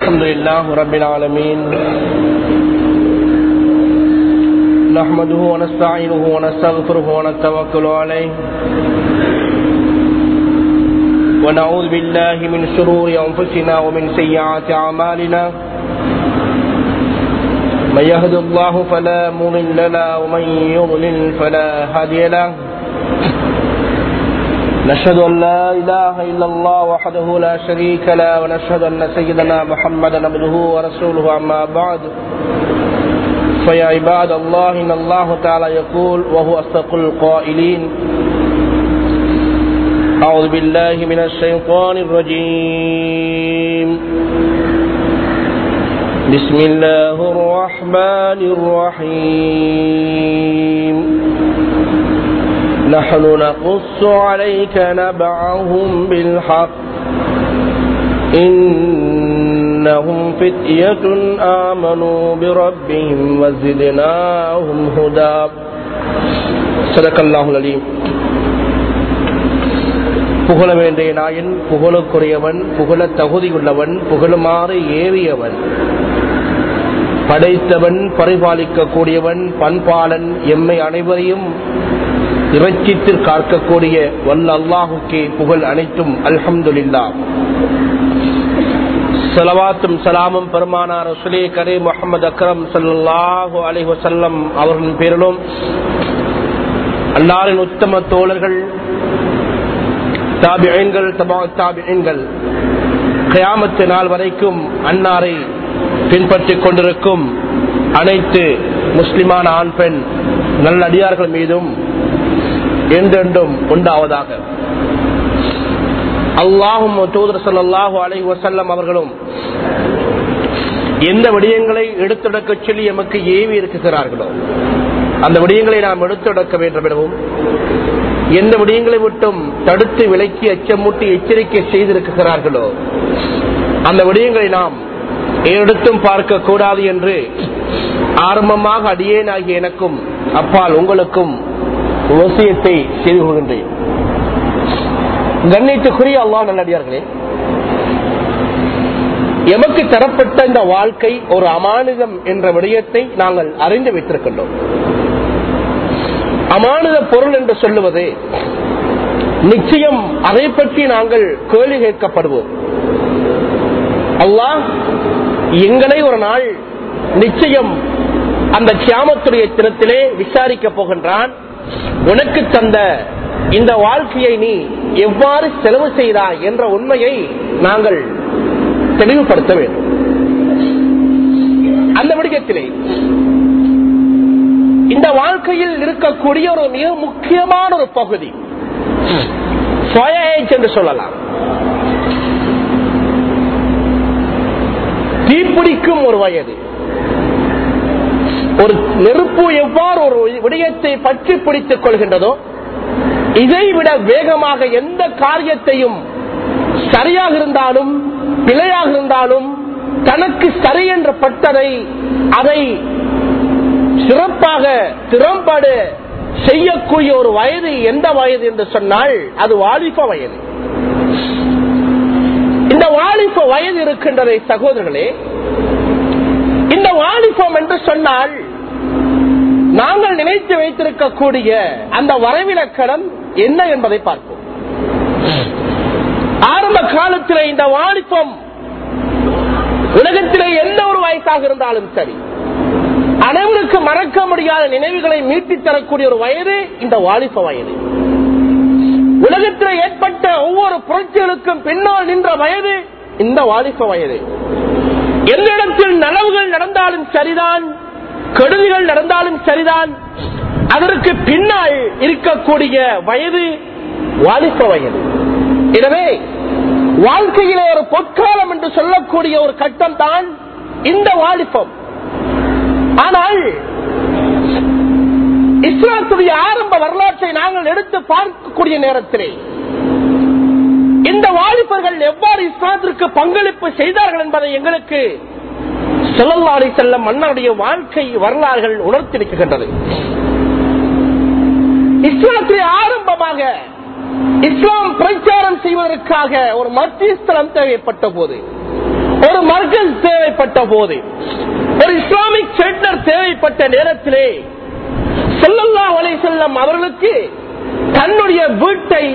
الحمد لله رب العالمين نحمده ونستعينه ونستغفره ونتوكل عليه ونعوذ بالله من شرور أنفسنا ومن سيئات أعمالنا من يهد الله فلا مضل له ومن يضلل فلا هادي له نشهد أن لا إله إلا الله وحده لا شريك له ونشهد أن سيدنا محمدا عبده ورسوله أما بعد فيا عباد الله إن الله تعالى يقول وهو أصدق القائلين أعوذ بالله من الشيطان الرجيم بسم الله الرحمن الرحيم نحن نقص عليك نبعهم بالحق إنهم فتية آمنوا بربهم وزدناهم هدى صدق الله العليم புகழ வேண்டிய நாயன் புகழுக்குரியவன் புகழ தகுதியுள்ளவன் புகழுமாறு ஏறியவன் படைத்தவன் பரிபாலிக்க கூடியவன் பண்பாளன் எம்மை அனைவரையும் இறைச்சித்தில் காக்கக்கூடிய வல்ல அல்லாஹுக்கே புகழ் அனைத்தும் அல்ஹம்துலில்லா சலவாத்தும் சலாமும் பெருமானார் சுலே கரே முகமது அக்ரம் சல்லாஹூ அலி வசல்லம் அவர்களின் பேரிலும் அன்னாரின் உத்தம தோழர்கள் தாபியன்கள் தபா தாபியன்கள் கயாமத்து நாள் வரைக்கும் அன்னாரை பின்பற்றிக் கொண்டிருக்கும் அனைத்து முஸ்லிமான ஆண் பெண் நல்லடியார்கள் மீதும் என்றென்றும் உண்டாவதாக அல்லாஹும் தூதர் சல்லாஹூ அலை வசல்லம் அவர்களும் எந்த விடயங்களை எடுத்துடக்க சொல்லி எமக்கு ஏவி இருக்குகிறார்களோ அந்த விடயங்களை நாம் எடுத்துடக்க வேண்டும் எனவும் எந்த விடயங்களை விட்டும் தடுத்து விலக்கி அச்சமூட்டி எச்சரிக்கை செய்திருக்கிறார்களோ அந்த விடயங்களை நாம் எடுத்தும் பார்க்க கூடாது என்று ஆரம்பமாக அடியேனாகிய எனக்கும் அப்பால் உங்களுக்கும் வசியத்தை செய்து கொள்கின்றேன் கண்ணியத்துக்குரிய அல்லா நல்லடியார்களே எமக்கு தரப்பட்ட இந்த வாழ்க்கை ஒரு அமானுதம் என்ற விடயத்தை நாங்கள் அறிந்து வைத்திருக்கின்றோம் அமானுத பொருள் என்று சொல்லுவது நிச்சயம் அதை பற்றி நாங்கள் கேள்வி கேட்கப்படுவோம் அல்லாஹ் எங்களை ஒரு நாள் நிச்சயம் அந்த கியாமத்துடைய தினத்திலே விசாரிக்க போகின்றான் உனக்கு தந்த இந்த வாழ்க்கையை நீ எவ்வாறு செலவு செய்தாய் என்ற உண்மையை நாங்கள் தெளிவுபடுத்த வேண்டும் அந்த விடயத்திலே இந்த வாழ்க்கையில் இருக்கக்கூடிய ஒரு மிக முக்கியமான ஒரு பகுதி என்று சொல்லலாம் தீப்பிடிக்கும் ஒரு வயது ஒரு நெருப்பு எவ்வாறு ஒரு விடயத்தை பற்றி பிடித்துக் கொள்கின்றதோ இதை விட வேகமாக எந்த காரியத்தையும் சரியாக இருந்தாலும் பிழையாக இருந்தாலும் தனக்கு சரி என்ற பட்டதை அதை சிறப்பாக திறம்படு செய்யக்கூடிய ஒரு வயது எந்த வயது என்று சொன்னால் அது வாலிப வயது இந்த வாலிப வயது இருக்கின்றதை சகோதரர்களே இந்த வாலிபம் என்று சொன்னால் நாங்கள் நினைத்து வைத்திருக்கக்கூடிய அந்த வரைவிலக்கணம் என்ன என்பதை பார்ப்போம் ஆரம்ப காலத்தில் இந்த வாலிபம் உலகத்திலே எந்த ஒரு வயசாக இருந்தாலும் சரி அனைவருக்கு மறக்க முடியாத நினைவுகளை மீட்டி தரக்கூடிய ஒரு வயது இந்த வாலிப வயது உலகத்தில் ஏற்பட்ட ஒவ்வொரு புரட்சிகளுக்கும் பின்னால் நின்ற வயது இந்த வாலிப வயது எந்த இடத்தில் நலவுகள் நடந்தாலும் சரிதான் கெடுதிகள் நடந்தாலும் சரிதான் அதற்கு பின்னால் இருக்கக்கூடிய வயது வாலிப வயது எனவே வாழ்க்கையிலே ஒரு பொற்காலம் என்று சொல்லக்கூடிய ஒரு கட்டம் தான் இந்த வாலிபம் ஆனால் இஸ்லாத்துடைய ஆரம்ப வரலாற்றை நாங்கள் எடுத்து பார்க்கக்கூடிய நேரத்திலே இந்த வாலிபர்கள் எவ்வாறு இஸ்லாத்திற்கு பங்களிப்பு செய்தார்கள் என்பதை எங்களுக்கு செல்லல்லாடி செல்ல மன்னருடைய வாழ்க்கை வரலாறுகள் உணர்த்திருக்கின்றது இஸ்லாத்தை ஆரம்பமாக இஸ்லாம் பிரச்சாரம் செய்வதற்காக ஒரு மத்திய ஸ்தலம் தேவைப்பட்ட போது ஒரு மர்கஸ் தேவைப்பட்ட போது ஒரு இஸ்லாமிக் சென்டர் தேவைப்பட்ட நேரத்திலே சொல்லல்லா அலை செல்லம் அவர்களுக்கு தன்னுடைய வீட்டை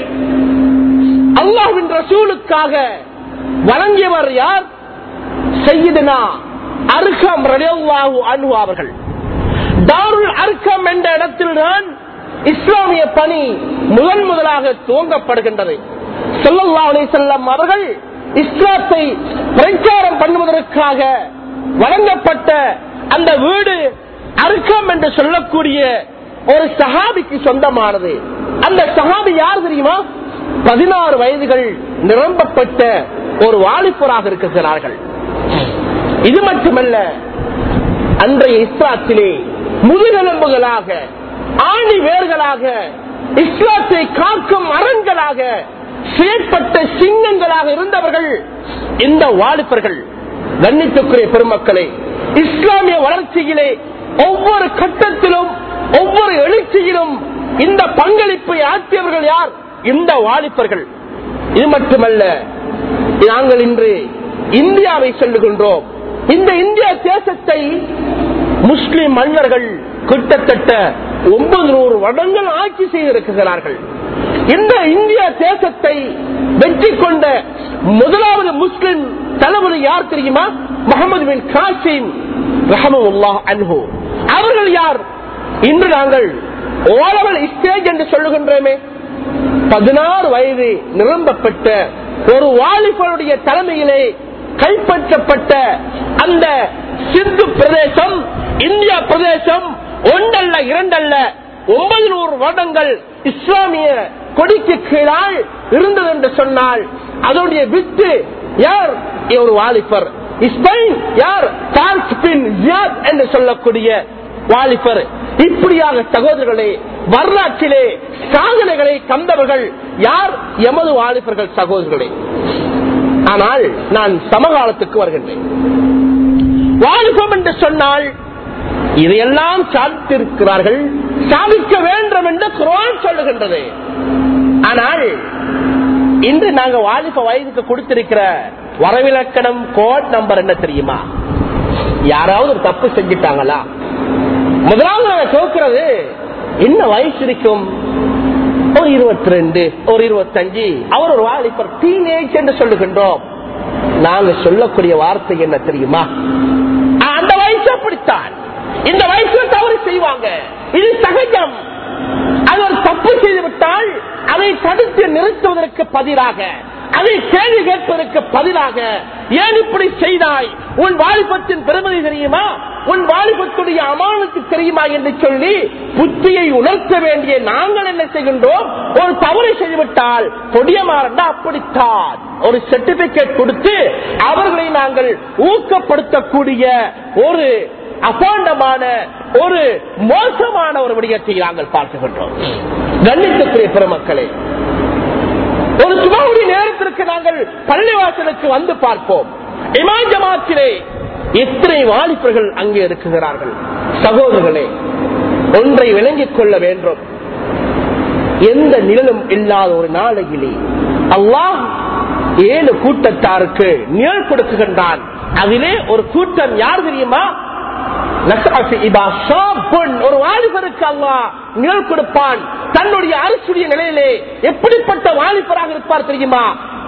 அல்லாஹ்வின் ரசூலுக்காக வழங்கியவர் யார் செய்யுதுனா அருகம் ரலியல்லாஹு அன்ஹு அவர்கள் தாருல் அர்க்கம் என்ற இடத்தில்தான் இஸ்லாமிய பணி முதன் முதலாக துவங்கப்படுகின்றது சொல்லல்லா அலை செல்லம் அவர்கள் இஸ்லாத்தை பிரச்சாரம் பண்ணுவதற்காக வழங்கப்பட்ட அந்த வீடு அர்க்கம் என்று சொல்லக்கூடிய ஒரு சஹாபிக்கு சொந்தமானது அந்த சஹாபி யார் தெரியுமா பதினாறு வயதுகள் நிரம்பப்பட்ட ஒரு வாலிபராக இருக்கிறார்கள் இது மட்டுமல்ல அன்றைய இஸ்லாத்திலே முதுகெலும்புகளாக ஆணி வேர்களாக இஸ்லாத்தை காக்கும் அரண்களாக செயற்பட்ட சிங்கங்களாக இருந்தவர்கள் இந்த வாலிபர்கள் கண்ணித்துக்குரிய பெருமக்களே இஸ்லாமிய வளர்ச்சியிலே ஒவ்வொரு கட்டத்திலும் ஒவ்வொரு எழுச்சியிலும் இந்த பங்களிப்பை ஆற்றியவர்கள் யார் இந்த வாலிபர்கள் இது மட்டுமல்ல நாங்கள் இன்று இந்தியாவை சொல்லுகின்றோம் இந்த இந்திய தேசத்தை முஸ்லிம் மன்னர்கள் கிட்டத்தட்ட ஒன்பது நூறு வருடங்கள் ஆட்சி செய்திருக்கிறார்கள் இந்த இந்திய தேசத்தை வெற்றி கொண்ட முதலாவது முஸ்லிம் தளபதி யார் தெரியுமா முகமது பின் காசிம் ரஹமுல்லா அன்ஹு அவர்கள் யார் இன்று நாங்கள் ஓலவல் ஸ்டேஜ் என்று சொல்லுகின்றோமே பதினாறு வயது நிரம்பப்பட்ட ஒரு வாலிபருடைய தலைமையிலே கைப்பற்றப்பட்ட அந்த சிந்து பிரதேசம் இந்தியா பிரதேசம் ஒன்றல்ல இரண்டல்ல ஒன்பது நூறு வருடங்கள் இஸ்லாமிய கொடிக்கு கீழால் இருந்தது என்று சொன்னால் அதனுடைய வித்து யார் ஒரு வாலிபர் இஸ்பெயின் யார் சார்ஸ் பின் ஜியாத் என்று சொல்லக்கூடிய வாலிபர் இப்படியாக சகோதரர்களே வரலாற்றிலே சாதனைகளை கந்தவர்கள் யார் எமது வாலிபர்கள் சகோதரர்களே ஆனால் நான் சமகாலத்துக்கு வருகின்றேன் வாலிபம் என்று சொன்னால் இதையெல்லாம் சாதித்திருக்கிறார்கள் சாதிக்க வேண்டும் என்று குரான் சொல்லுகின்றது ஆனால் இன்று நாங்க வாலிப வயதுக்கு கொடுத்திருக்கிற வரவிலக்கணம் கோட் நம்பர் என்ன தெரியுமா யாராவது ஒரு தப்பு செஞ்சிட்டாங்களா முதலாவது நாங்க கேட்கிறது என்ன வயசு இருக்கும் ஒரு இருபத்தி ரெண்டு ஒரு இருபத்தஞ்சு அவர் ஒரு வாலிபர் டீனேஜ் என்று சொல்லுகின்றோம் நாங்க சொல்லக்கூடிய வார்த்தை என்ன தெரியுமா அந்த வயசு அப்படித்தான் இந்த வயசுல தவறு செய்வாங்க இது சகஜம் அது ஒரு தப்பு செய்து விட்டால் அதை தடுத்து நிறுத்துவதற்கு பதிலாக அதை கேள்வி கேட்பதற்கு பதிலாக ஏன் இப்படி செய்தாய் உன் வாலிபத்தின் பெருமதி தெரியுமா உன் வாலிபத்துடைய அமானத்து தெரியுமா என்று சொல்லி புத்தியை உணர்த்த வேண்டிய நாங்கள் என்ன செய்கின்றோம் ஒரு தவறு செய்துவிட்டால் கொடியமாறண்டா அப்படித்தான் ஒரு சர்டிபிகேட் கொடுத்து அவர்களை நாங்கள் ஊக்கப்படுத்தக்கூடிய ஒரு அபாண்டமான ஒரு மோசமான ஒரு விடயத்தை நாங்கள் பார்க்கின்றோம் கண்ணித்துக்குரிய பெருமக்களே ஒரு சுமாவுடைய நேரத்திற்கு நாங்கள் பள்ளிவாசலுக்கு வந்து பார்ப்போம் இமாம் ஜமாத்திலே எத்தனை வாலிபர்கள் அங்கே இருக்குகிறார்கள் சகோதரர்களே ஒன்றை விளங்கிக் கொள்ள வேண்டும் எந்த நிழலும் இல்லாத ஒரு நாளையிலே அல்லாஹ் ஏழு கூட்டத்தாருக்கு நிழல் கொடுக்குகின்றான் அதிலே ஒரு கூட்டம் யார் தெரியுமா ஒரு வாலிபருக்கு அல்லா நிழல் கொடுப்பான் தன்னுடைய அரசுடைய நிலையிலே எப்படிப்பட்ட வாலிபராக இருப்பார் தெரியுமா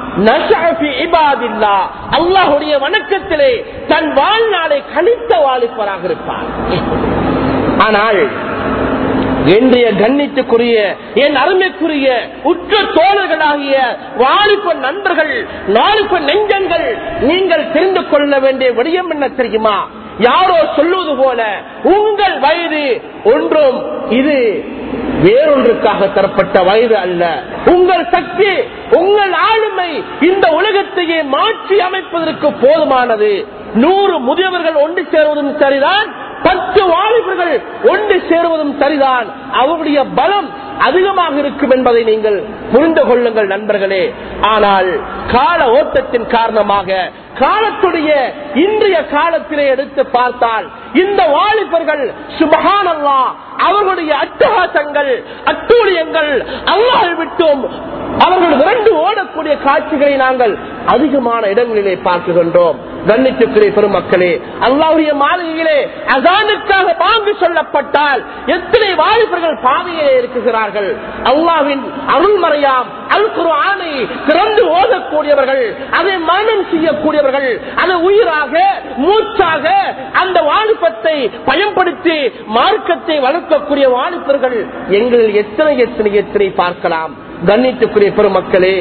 அல்லாஹுடைய வணக்கத்திலே தன் வாழ்நாளை கணித்த வாலிபராக இருப்பார் ஆனால் இன்றைய கண்ணித்துக்குரிய என் அருமைக்குரிய உற்ற தோழர்களாகிய வாலிப நண்பர்கள் வாலிப நெஞ்சங்கள் நீங்கள் தெரிந்து கொள்ள வேண்டிய விடயம் என்ன தெரியுமா யாரோ சொல்லுவது போல உங்கள் வயது ஒன்றும் இது வேறொன்றுக்காக தரப்பட்ட வயது அல்ல உங்கள் சக்தி உங்கள் ஆளுமை இந்த உலகத்தையே மாற்றி அமைப்பதற்கு போதுமானது நூறு முதியவர்கள் ஒன்று சேருவதும் சரிதான் பத்து வாலிபர்கள் ஒன்று சேருவதும் சரிதான் அவருடைய பலம் அதிகமாக இருக்கும் என்பதை நீங்கள் புரிந்து கொள்ளுங்கள் நண்பர்களே ஆனால் கால ஓட்டத்தின் காரணமாக காலத்துடைய இன்றைய காலத்திலே எடுத்து பார்த்தால் இந்த வாலிபர்கள் சுபகானல்லா அவர்களுடைய அட்டகாசங்கள் அட்டூழியங்கள் அல்லாஹ் விட்டும் அவர்கள் விரண்டு ஓடக்கூடிய காட்சிகளை நாங்கள் அதிகமான இடங்களிலே பார்க்குகின்றோம் கண்ணித்துக்குரிய பெருமக்களே அல்லாவுடைய மாளிகையிலே அசானுக்காக பாங்கு சொல்லப்பட்டால் எத்தனை வாலிபர்கள் பாதையிலே இருக்குகிறார்கள் அல்லாவின் அருள்மறையாம் அல் குர்ஆனை திறந்து ஓதக்கூடியவர்கள் அதை மனம் செய்யக்கூடியவர்கள் அதை உயிராக மூச்சாக அந்த வாலிபத்தை பயன்படுத்தி மார்க்கத்தை வளர்க்கக்கூடிய வாலிபர்கள் எங்களில் எத்தனை எத்தனை எத்தனை பார்க்கலாம் கண்ணித்துக்குரிய பெருமக்களே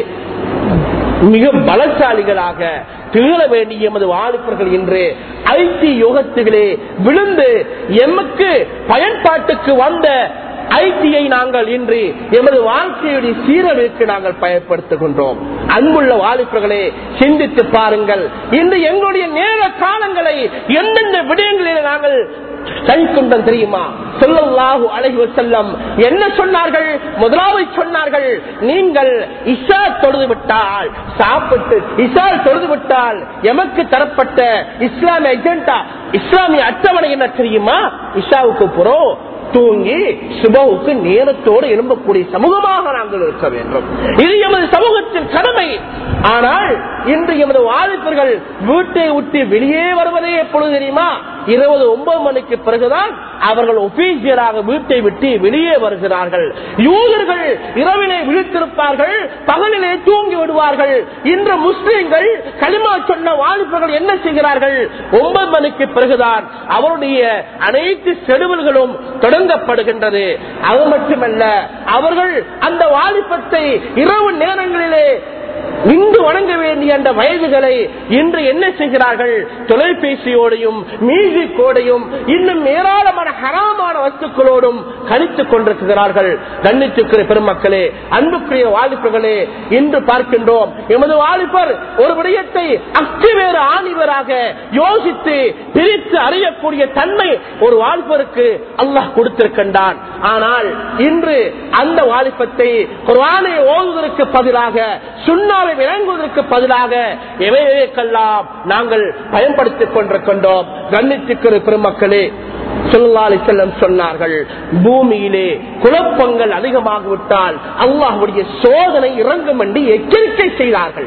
மிக பலசாலிகளாக திகழ வேண்டிய எமது வாலிபர்கள் இன்று ஐடி யுகத்துகளே விழுந்து எமக்கு பயன்பாட்டுக்கு வந்த ஐடியை நாங்கள் இன்று எமது வாழ்க்கையுடைய சீரழிவுக்கு நாங்கள் பயன்படுத்துகின்றோம் அன்புள்ள வாலிபர்களே சிந்தித்து பாருங்கள் இன்று எங்களுடைய நேர காலங்களை எந்தெந்த விடயங்களில் நாங்கள் சைக்குண்டம் தெரியுமா சொல்லல்லாஹு அழகி செல்லம் என்ன சொன்னார்கள் முதலாவது சொன்னார்கள் நீங்கள் இஷா தொழுது விட்டால் சாப்பிட்டு இஷா தொழுது விட்டால் எமக்கு தரப்பட்ட இஸ்லாமிய எஜெண்டா இஸ்லாமிய அட்டவணை என்ன தெரியுமா இஷாவுக்கு புறம் தூங்கி சுபவுக்கு நேரத்தோடு எழும்பக்கூடிய சமூகமாக நாங்கள் இருக்க வேண்டும் இது எமது சமூகத்தின் கடமை ஆனால் இன்று எமது வாலிபர்கள் வீட்டை விட்டு வெளியே வருவதே எப்பொழுது தெரியுமா இருபது ஒன்பது மணிக்கு பிறகுதான் அவர்கள் ஒபீசியராக வீட்டை விட்டு வெளியே வருகிறார்கள் யூதர்கள் இரவிலே விழித்திருப்பார்கள் பகலிலே தூங்கி விடுவார்கள் இன்று முஸ்லிம்கள் களிமா சொன்ன வாலிபர்கள் என்ன செய்கிறார்கள் ஒன்பது மணிக்கு பிறகுதான் அவருடைய அனைத்து செடுவல்களும் தொடங்கப்படுகின்றது அது மட்டுமல்ல அவர்கள் அந்த வாலிபத்தை இரவு நேரங்களிலே இன்று வணங்க வேண்டிய அந்த வயதுகளை இன்று என்ன செய்கிறார்கள் தொலைபேசியோடையும் மியூசிக்கோடையும் இன்னும் ஏராளமான ஹராமான வஸ்துக்களோடும் கணித்துக் கொண்டிருக்கிறார்கள் கண்ணிச்சுக்கிற பெருமக்களே அன்புக்குரிய வாலிபர்களே இன்று பார்க்கின்றோம் எமது வாலிபர் ஒரு விடயத்தை அச்சுவேறு ஆணிவராக யோசித்து பிரித்து அறியக்கூடிய தன்மை ஒரு வாலிபருக்கு அல்லாஹ் கொடுத்திருக்கின்றான் ஆனால் இன்று அந்த வாலிபத்தை குர்ஆனை ஓதுவதற்கு பதிலாக சுண்ணாவை விளங்குவதற்கு பதிலாக எவையெல்லாம் நாங்கள் பயன்படுத்திக் கொண்டிருக்கின்றோம் கண்ணிச்சுக்கிற பெருமக்களே சொல்லி செல்லம் சொன்னார்கள் பூமியிலே குழப்பங்கள் அதிகமாகிவிட்டால் அல்லாஹுடைய சோதனை இறங்கும் என்று எச்சரிக்கை செய்தார்கள்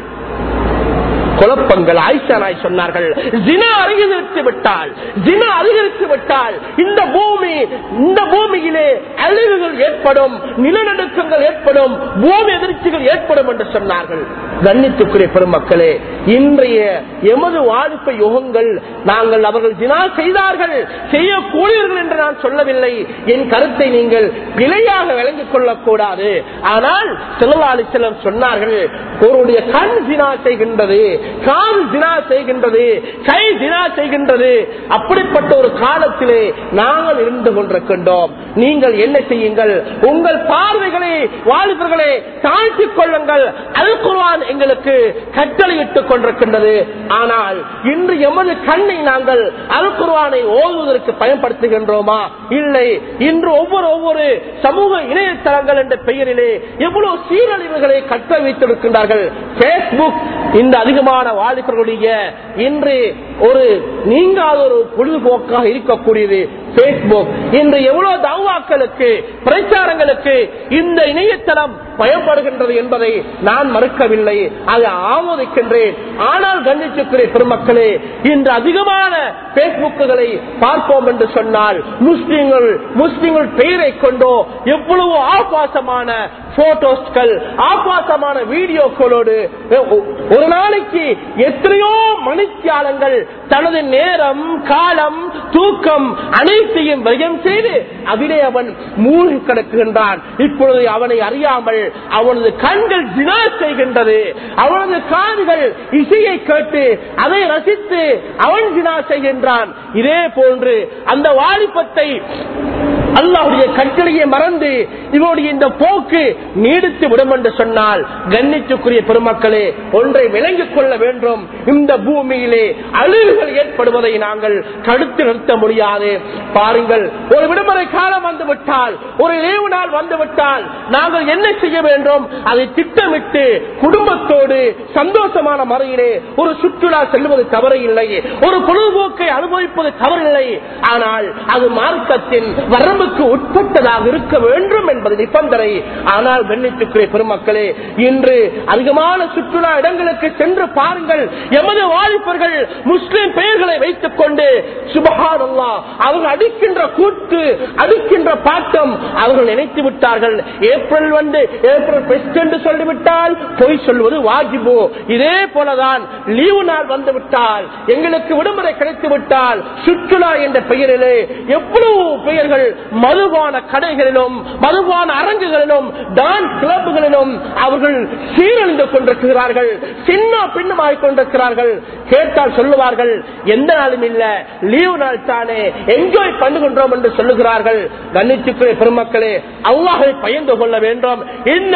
குழப்பங்கள் ஆயிஷானாய் சொன்னார்கள் ஜினா அதிகரித்து விட்டால் ஜினா அதிகரித்து விட்டால் இந்த பூமி இந்த பூமியிலே அழிவுகள் ஏற்படும் நிலநடுக்கங்கள் ஏற்படும் பூமி எதிர்ச்சிகள் ஏற்படும் என்று சொன்னார்கள் கண்ணித்துக்குரிய பெருமக்களே இன்றைய எமது வாழ்க்கை யுகங்கள் நாங்கள் அவர்கள் ஜினா செய்தார்கள் செய்யக்கூடியவர்கள் என்று நான் சொல்லவில்லை என் கருத்தை நீங்கள் பிழையாக விளங்கிக் கொள்ளக்கூடாது ஆனால் செல்லலாளி செல்லம் சொன்னார்கள் ஒருடைய கண் ஜினா செய்கின்றது கால் தினா செய்கின்றது கை தினா செய்கின்றது அப்படிப்பட்ட ஒரு காலத்திலே நாங்கள் இருந்து கொண்டிருக்கின்றோம் நீங்கள் என்ன செய்யுங்கள் உங்கள் பார்வைகளை வாலிபர்களை தாழ்த்திக் கொள்ளுங்கள் அல் குர்ஆன் எங்களுக்கு கட்டளையிட்டுக் கொண்டிருக்கின்றது ஆனால் இன்று எமது கண்ணை நாங்கள் அல் குர்ஆனை ஓதுவதற்கு பயன்படுத்துகின்றோமா இல்லை இன்று ஒவ்வொரு ஒவ்வொரு சமூக இணையதளங்கள் என்ற பெயரிலே எவ்வளவு சீரழிவுகளை கட்ட வைத்திருக்கின்றார்கள் பேஸ்புக் இந்த அதிகமான வாலிபர்களுடைய இன்று ஒரு நீங்காத ஒரு பொழுதுபோக்காக இருக்கக்கூடியது பேஸ்புக் இன்று எவ்வளவு தவாக்களுக்கு பிரச்சாரங்களுக்கு இந்த இணையதளம் பயன்படுகின்றது என்பதை நான் மறுக்கவில்லை அதை ஆமோதிக்கின்றேன் ஆனால் கண்டிச்சுக்கிறேன் பெருமக்களே இன்று அதிகமான பேஸ்புக்குகளை பார்ப்போம் என்று சொன்னால் முஸ்லிம்கள் முஸ்லிம்கள் பெயரை கொண்டோ எவ்வளவு ஆபாசமான போட்டோஸ்கள் ஆபாசமான வீடியோக்களோடு ஒரு நாளைக்கு எத்தனையோ மணித்தியாலங்கள் தனது நேரம் காலம் தூக்கம் அனைத்தையும் விரயம் செய்து அதிலே அவன் மூழ்கி கிடக்குகின்றான் இப்பொழுது அவனை அறியாமல் அவனது கண்கள் தினா செய்கின்றது அவனது காதுகள் இசையை கேட்டு அதை ரசித்து அவன் தினா செய்கின்றான் இதே போன்று அந்த வாலிபத்தை அல்லாவுடைய கட்டளையை மறந்து இவருடைய இந்த போக்கு நீடித்து விடும் என்று சொன்னால் கண்ணிச்சுக்குரிய பெருமக்களே ஒன்றை விளங்கிக் கொள்ள வேண்டும் இந்த பூமியிலே அழிவுகள் ஏற்படுவதை நாங்கள் தடுத்து நிறுத்த முடியாது பாருங்கள் ஒரு விடுமுறை காலம் வந்து விட்டால் ஒரு ஏவு நாள் வந்து விட்டால் நாங்கள் என்ன செய்ய வேண்டும் அதை திட்டமிட்டு குடும்பத்தோடு சந்தோஷமான முறையிலே ஒரு சுற்றுலா செல்வது தவறு இல்லை ஒரு பொழுதுபோக்கை அனுபவிப்பது தவறில்லை ஆனால் அது மார்க்கத்தின் வரம்பு வரம்புக்கு உட்பட்டதாக இருக்க வேண்டும் என்பது நிபந்தனை ஆனால் கண்ணித்துக்குரிய பெருமக்களே இன்று அதிகமான சுற்றுலா இடங்களுக்கு சென்று பாருங்கள் எமது வாலிபர்கள் முஸ்லிம் பெயர்களை வைத்துக் கொண்டு சுபஹானல்லா அவர்கள் அடிக்கின்ற கூட்டு அடிக்கின்ற பாட்டம் அவர்கள் நினைத்து விட்டார்கள் ஏப்ரல் வந்து ஏப்ரல் பெஸ்ட் என்று சொல்லிவிட்டால் பொய் சொல்வது வாஜிபோ இதே போலதான் லீவு நாள் வந்து விட்டால் எங்களுக்கு விடுமுறை கிடைத்து விட்டால் சுற்றுலா என்ற பெயரிலே எவ்வளவு பெயர்கள் மதுபான கடைகளிலும் மதுபான அரங்குகளிலும் டான்ஸ் கிளப்புகளிலும் அவர்கள் சீரழிந்து கொண்டிருக்கிறார்கள் சின்ன பின்னமாகிக் கொண்டிருக்கிறார்கள் கேட்டால் சொல்லுவார்கள் எந்த நாளும் இல்ல லீவு நாள் தானே என்ஜாய் பண்ணுகின்றோம் என்று சொல்லுகிறார்கள் கண்ணிச்சுக்குரிய பெருமக்களே அல்லாஹை பயந்து கொள்ள வேண்டும் இன்ன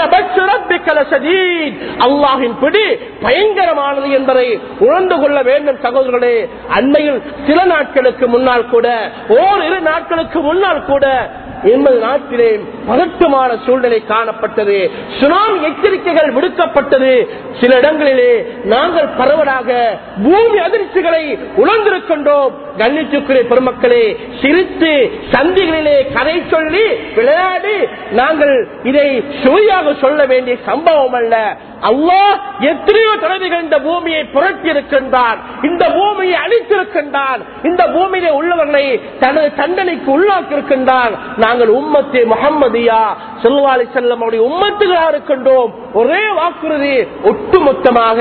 அல்லாஹின் பிடி பயங்கரமானது என்பதை உணர்ந்து கொள்ள வேண்டும் சகோதரர்களே அண்மையில் சில நாட்களுக்கு முன்னால் கூட ஓரிரு நாட்களுக்கு முன்னால் கூட எமது நாட்டிலே பதட்டமான சூழ்நிலை காணப்பட்டது சுனாமி எச்சரிக்கைகள் விடுக்கப்பட்டது சில இடங்களிலே நாங்கள் பரவலாக பூமி அதிர்ச்சிகளை உணர்ந்திருக்கின்றோம் கண்ணிச்சுக்குரிய பெருமக்களே சிரித்து சந்திகளிலே கதை சொல்லி விளையாடி நாங்கள் இதை சுவையாக சொல்ல வேண்டிய சம்பவம் அல்ல அல்லாஹ் எத்தனையோ தடவைகள் இந்த பூமியை புரட்டி இருக்கின்றான் இந்த பூமியை அழித்திருக்கின்றான் இந்த பூமியிலே உள்ளவர்களை தனது தண்டனைக்கு உள்ளாக்கி இருக்கின்றான் நாங்கள் உம்மத்தே முகம்மதியா செல்வாலி செல்லம் அவருடைய உம்மத்துகளாக இருக்கின்றோம் ஒரே வாக்குறுதி ஒட்டுமொத்தமாக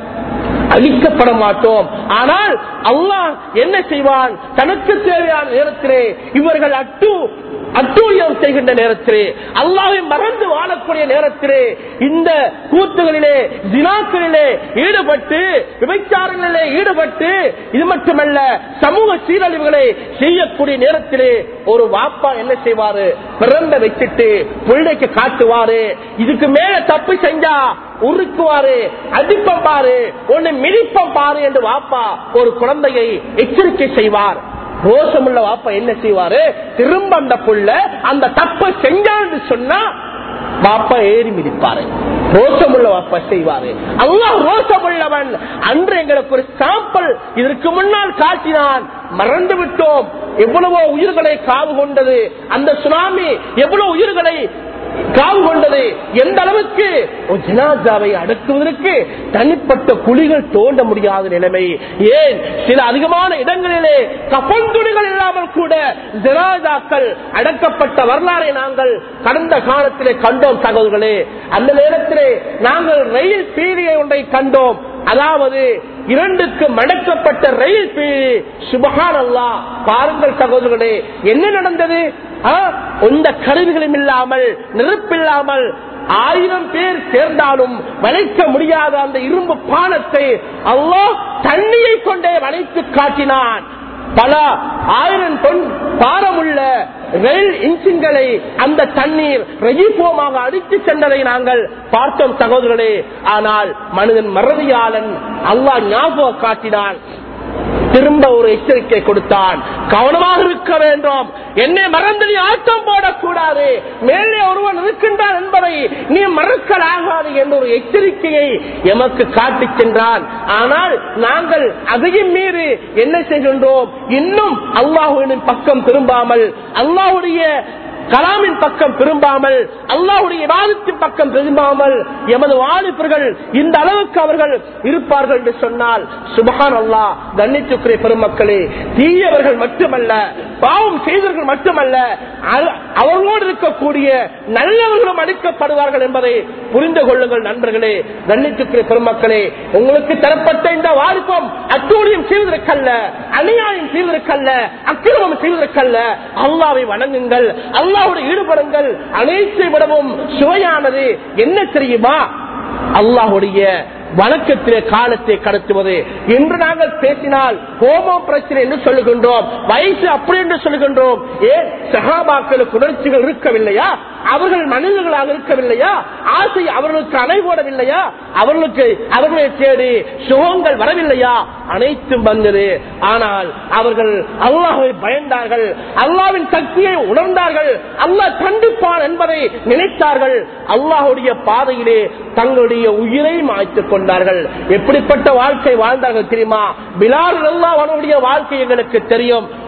அழிக்கப்பட மாட்டோம் ஆனால் அல்லாஹ் என்ன செய்வான் தனக்கு தேவையான நேரத்திலே இவர்கள் அட்டு அட்டூழியம் செய்கின்ற நேரத்திலே அல்லாவை மறந்து வாழக்கூடிய நேரத்திலே இந்த கூத்துகளிலே ஜினாக்களிலே ஈடுபட்டு விபச்சாரங்களிலே ஈடுபட்டு இது மட்டுமல்ல சமூக சீரழிவுகளை செய்யக்கூடிய நேரத்திலே ஒரு வாப்பா என்ன செய்வாரு பிறந்த வச்சுட்டு பிள்ளைக்கு காட்டுவாரு இதுக்கு மேல தப்பு செஞ்சா உருக்குவாரு அடிப்பம் பாரு ஒன்னு மிதிப்பம் பாரு என்று வாப்பா ஒரு குழந்தையை எச்சரிக்கை செய்வார் ரோசமுள்ள வாப்பா என்ன செய்வாரு திரும்ப அந்த புள்ள அந்த தப்பை செஞ்சான்னு சொன்னா வாப்பா ஏறி மிதிப்பாரு ரோசமுள்ள வாப்பா செய்வாரு அல்லாஹ் ரோசமுள்ளவன் அன்று எங்களுக்கு ஒரு சாம்பல் இதற்கு முன்னால் காட்டினான் மறந்து விட்டோம் எவ்வளவோ உயிர்களை காவு கொண்டது அந்த சுனாமி எவ்வளவு உயிர்களை காவு கொண்டது எந்த அளவுக்கு ஒரு ஜனாதாவை அடக்குவதற்கு தனிப்பட்ட குழிகள் தோண்ட முடியாத நிலைமை ஏன் சில அதிகமான இடங்களிலே கப்பல் துணிகள் இல்லாமல் கூட ஜனாதாக்கள் அடக்கப்பட்ட வரலாறை நாங்கள் கடந்த காலத்திலே கண்டோம் சகோதரர்களே அந்த நேரத்திலே நாங்கள் ரயில் பீலியை ஒன்றை கண்டோம் அதாவது இரண்டுக்கு மடக்கப்பட்ட ரயில் பீலி சுபகான் அல்லா பாருங்கள் சகோதரர்களே என்ன நடந்தது ஆ, எந்த கருவிகளும் இல்லாமல் நெருப்பில்லாமல் ஆயிரம் பேர் சேர்ந்தாலும் வளைக்க முடியாத அந்த இரும்பு பாலத்தை அல்லாஹ் தண்ணியை கொண்டே வளைத்து காட்டினான் பல ஆயிரம் தொன் பாரமுள்ள ரயில் இன்ஜின்களை அந்த தண்ணீர் ரஜிபோமாக அடித்து சென்றதை நாங்கள் பார்த்தோம் சகோதரர்களே ஆனால் மனிதன் மறதியாளன் அல்லாஹ் ஞாபகம் காட்டினான் திரும்ப ஒரு எச்சரிக்கை கொடுத்தான் கவனமாக இருக்க வேண்டும் என்னை மறந்து நீ ஆட்டம் போடக்கூடாது மேலே ஒருவன் இருக்கின்றான் என்பதை நீ மறக்கலாகாது என்ற ஒரு எச்சரிக்கையை எமக்கு காட்டிச் சென்றான் ஆனால் நாங்கள் அதையும் மீறி என்ன செய்கின்றோம் இன்னும் அல்லாஹுவின் பக்கம் திரும்பாமல் அல்லாஹுடைய கலாமின் பக்கம் திரும்பாமல் அல்லாஹுடைய வாதத்தின் பக்கம் திரும்பாமல் எமது வாலிபர்கள் இந்த அளவுக்கு அவர்கள் இருப்பார்கள் என்று சொன்னால் சுபஹான் அல்லா கண்ணித்துக்குரிய பெருமக்களே தீயவர்கள் மட்டுமல்ல பாவம் செய்தவர்கள் மட்டுமல்ல அ- அவர்களோடு இருக்கக்கூடிய நல்லவர்களும் அளிக்கப்படுவார்கள் என்பதை புரிந்து கொள்ளுங்கள் நண்பர்களே கண்ணித்துக்குரிய பெருமக்களே உங்களுக்கு தரப்பட்ட இந்த வாலிபம் அட்டூழியம் செய்வதற்கல்ல அநியாயம் செய்வதற்கல்ல அக்கிரமம் செய்வதற்கல்ல அல்லாவை வணங்குங்கள் அல்லாவோடு ஈடுபடுங்கள் அனைத்தை விடவும் சுவையானது என்ன தெரியுமா அல்லாஹுடைய வணக்கத்திலே காலத்தை கடத்துவது என்று நாங்கள் பேசினால் ஹோமோ பிரச்சனை என்று சொல்லுகின்றோம் வயசு அப்படி என்று சொல்லுகின்றோம் ஏன் சகாபாக்களுக்கு உணர்ச்சிகள் இருக்கவில்லையா அவர்கள் மனிதர்களாக இருக்கவில்லையா ஆசை அவர்களுக்கு அணை போடவில்லையா அவர்களுக்கு அவர்களை தேடி சுகங்கள் வரவில்லையா அனைத்தும் வந்தது ஆனால் அவர்கள் அல்லாஹை பயந்தார்கள் அல்லாவின் சக்தியை உணர்ந்தார்கள் அல்லாஹ் கண்டிப்பான் என்பதை நினைத்தார்கள் அல்லாஹுடைய பாதையிலே தங்களுடைய உயிரை மாய்த்துக் கொண்டார்கள் எப்படிப்பட்ட வாழ்க்கை வாழ்ந்தார்கள் தெரியுமா பிலால் அல்லாஹ் அவனுடைய வாழ்க்கை எங்களுக்கு தெரியும்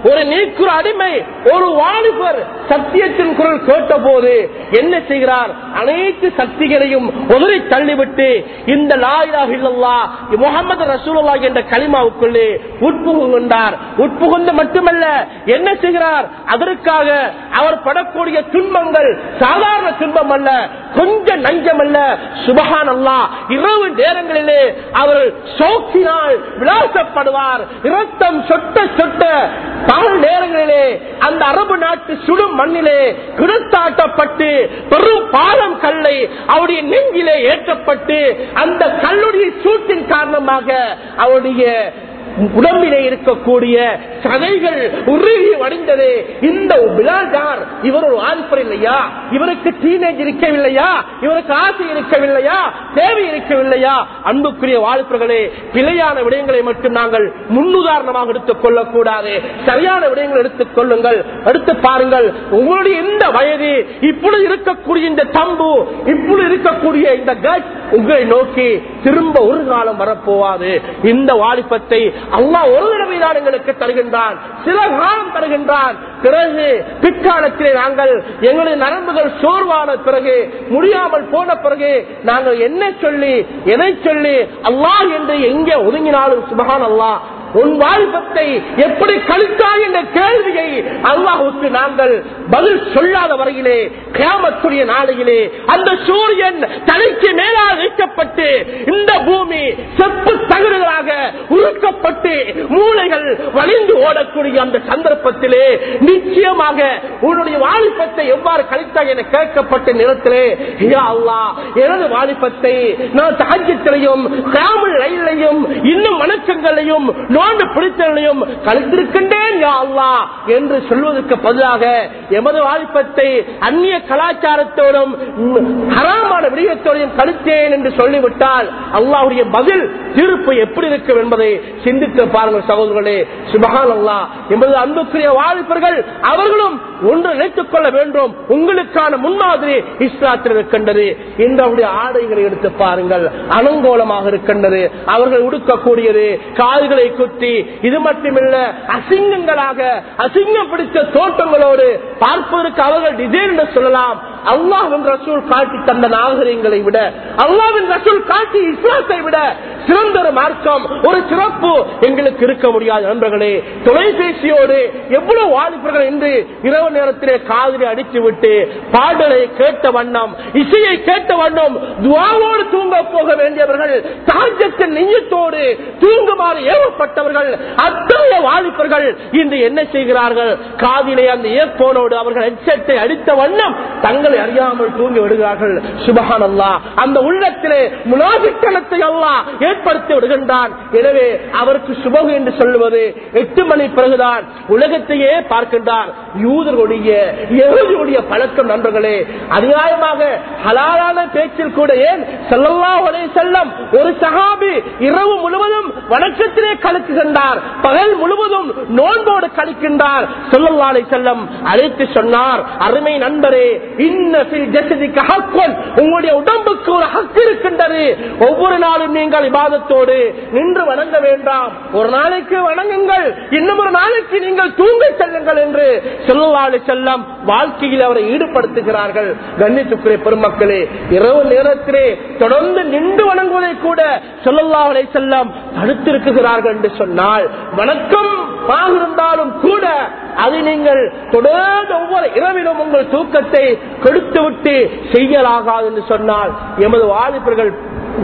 ஒரு நீக்குற அடிமை ஒரு வாலிபர் சத்தியத்தின் குரல் கேட்ட போது என்ன செய்கிறார் அனைத்து சக்திகளையும் உதறி தள்ளிவிட்டு இந்த லாயிலாக இல்லல்லா முகமது ரசூலுல்லா என்ற களிமாவுக்குள்ளே உட்புகுகின்றார் உட்புகுந்து மட்டுமல்ல என்ன செய்கிறார் அதற்காக அவர் படக்கூடிய துன்பங்கள் சாதாரண துன்பம் அல்ல கொஞ்சம் நஞ்சம் அல்ல சுபகான் அல்லா இரவு நேரங்களிலே அவர் சோக்கினால் விளாசப்படுவார் இரத்தம் சொட்ட சொட்ட பகல் நேரங்களிலே அந்த அரபு நாட்டு சுடும் மண்ணிலே கிடத்தாட்டப்பட்டு பெரும் பாலம் கல்லை அவருடைய நெஞ்சிலே ஏற்றப்பட்டு அந்த கல்லுடைய சூட்டின் காரணமாக அவருடைய உடம்பிலே இருக்கக்கூடிய சதைகள் உருகி வடிந்தது இந்த பிலால் யார் இவர் ஒரு ஆல்பர் இல்லையா இவருக்கு டீனேஜ் இருக்கவில்லையா இவருக்கு ஆசை இருக்கவில்லையா தேவை இருக்கவில்லையா அன்புக்குரிய வாழ்ப்பர்களே பிழையான விடயங்களை மட்டும் நாங்கள் முன்னுதாரணமாக எடுத்துக் கொள்ளக்கூடாது சரியான விடயங்கள் எடுத்துக் கொள்ளுங்கள் எடுத்து பாருங்கள் உங்களுடைய இந்த வயது இப்பொழுது இருக்கக்கூடிய இந்த தம்பு இப்பொழுது இருக்கக்கூடிய இந்த கட் உங்களை நோக்கி திரும்ப ஒரு காலம் வரப்போவாது இந்த வாலிபத்தை அல்லாஹ் ஒரு தடவை தான் எங்களுக்கு தருகின்றான் சில காலம் தருகின்றான் பிறகு பிற்காலத்திலே நாங்கள் எங்களுடைய நரம்புகள் சோர்வான பிறகு முடியாமல் போன பிறகு நாங்கள் என்ன சொல்லி எதை சொல்லி அல்லாஹ் என்று எங்கே ஒதுங்கினாலும் சுபகான் அல்லாஹ் உன் வாலிபத்தை எப்படி கழித்தாய் என்ற கேள்வியை அல்லாஹுக்கு நாங்கள் பதில் சொல்லாத வரையிலே கிராமத்துடைய நாளையிலே அந்த சூரியன் தலைக்கு மேலாக வைக்கப்பட்டு இந்த பூமி செப்பு தகடுகளாக உருக்கப்பட்டு மூளைகள் வலிந்து ஓடக்கூடிய அந்த சந்தர்ப்பத்திலே நிச்சயமாக உன்னுடைய வாலிபத்தை எவ்வாறு கழித்தாய் என கேட்கப்பட்ட நிலத்திலே யா அல்லாஹ் எனது வாலிபத்தை நான் தகஜத்திலையும் கிராமல் ரயிலையும் இன்னும் வணக்கங்களையும் நோண்டு பிடித்தலையும் கழித்திருக்கின்றேன் யா அல்லாஹ் என்று சொல்வதற்கு பதிலாக எமது வாலிபத்தை அந்நிய கலாச்சாரத்தோடும் ம், ஹராமான விடயத்தோடையும் கழித்தேன் என்று சொல்லிவிட்டால் அல்லாஹ்வுடைய பதில் தீர்ப்பு எப்படி இருக்கும் என்பதை சிந்தித்து பாருங்கள் சகோதரர்களே சுபஹான் அல்லாஹ் என்பது அன்புக்குரிய வாலிபர்கள் அவர்களும் ஒன்று நினைத்துக் கொள்ள வேண்டும் உங்களுக்கான முன்மாதிரி இஸ்லாத்தில் இருக்கின்றது இன்று அவருடைய ஆடைகளை எடுத்து பாருங்கள் அலங்கோலமாக இருக்கின்றது அவர்கள் உடுக்கக்கூடியது கால்களை குத்தி இது மட்டுமில்ல அசிங்கங்களாக அசிங்கம் பிடித்த தோட்டங்களோடு பார்ப்பதற்கு அவர்கள் டிசைன் என்று சொல்லலாம் அல்லாவின் ரசூல் காட்டி தந்த நாகரிகங்களை விட அல்லாவின் ரசூல் காட்டி இஸ்லாத்தை விட சிறந்த ஒரு மார்க்கம் ஒரு சிறப்பு எங்களுக்கு இருக்க முடியாது நண்பர்களே தொலைபேசியோடு எவ்வளவு வாலிபர்கள் இன்று இரவு நேரத்திலே காதலை அடித்து விட்டு பாடலை கேட்ட வண்ணம் இசையை கேட்ட வண்ணம் துவாவோடு தூங்க போக வேண்டியவர்கள் தாஜத்தின் நெய்யத்தோடு தூங்குமாறு ஏவப்பட்டவர்கள் அத்தகைய வாலிபர்கள் இன்று என்ன செய்கிறார்கள் காதிலே அந்த இயற்போனோடு அவர்கள் ஹெட்செட்டை அடித்த வண்ணம் தங்களை அறியாமல் தூங்கி விடுகிறார்கள் சுபஹான் அல்லா அந்த உள்ளத்திலே முனாபித்தனத்தை அல்லா ஏற்படுத்தி விடுகின்றான் எனவே அவருக்கு சுபகு என்று சொல்லுவது எட்டு மணி பிறகுதான் உலகத்தையே பார்க்கின்றார் யூதர்களுடைய எருடைய பழக்கம் நண்பர்களே அநியாயமாக ஹலாலான பேச்சில் கூட ஏன் செல்லல்லா செல்லம் ஒரு சகாபி இரவு முழுவதும் வணக்கத்திலே கலக்குகின்றார் பகல் முழுவதும் நோன்போடு கழிக்கின்றார் சொல்லல்லாலை செல்லம் அழைத்து சொன்னார் அருமை நண்பரே இன்னபில் ஜசதிக்கு ஹக்கன் உங்களுடைய உடம்புக்கு ஒரு ஹக்கு இருக்கின்றது ஒவ்வொரு நாளும் நீங்கள் இபாதத்தோடு நின்று வணங்க வேண்டாம் ஒரு நாளைக்கு வணங்குங்கள் இன்னும் ஒரு நாளைக்கு நீங்கள் தூங்க செல்லுங்கள் என்று சொல்லலாளு செல்லம் வாழ்க்கையில் அவரை ஈடுபடுத்துகிறார்கள் கண்ணித்துக்குரிய பெருமக்களே இரவு நேரத்திலே தொடர்ந்து நின்று வணங்குவதை கூட சொல்லல்லாஹலை செல்லம் தடுத்திருக்கிறார்கள் என்று சொன்னால் வணக்கம் இருந்தாலும் கூட அது நீங்கள் தொடர்ந்து ஒவ்வொரு இரவிலும் உங்கள் தூக்கத்தை கொடுத்து விட்டு செய்யலாகாது என்று சொன்னால் எமது வாலிபர்கள்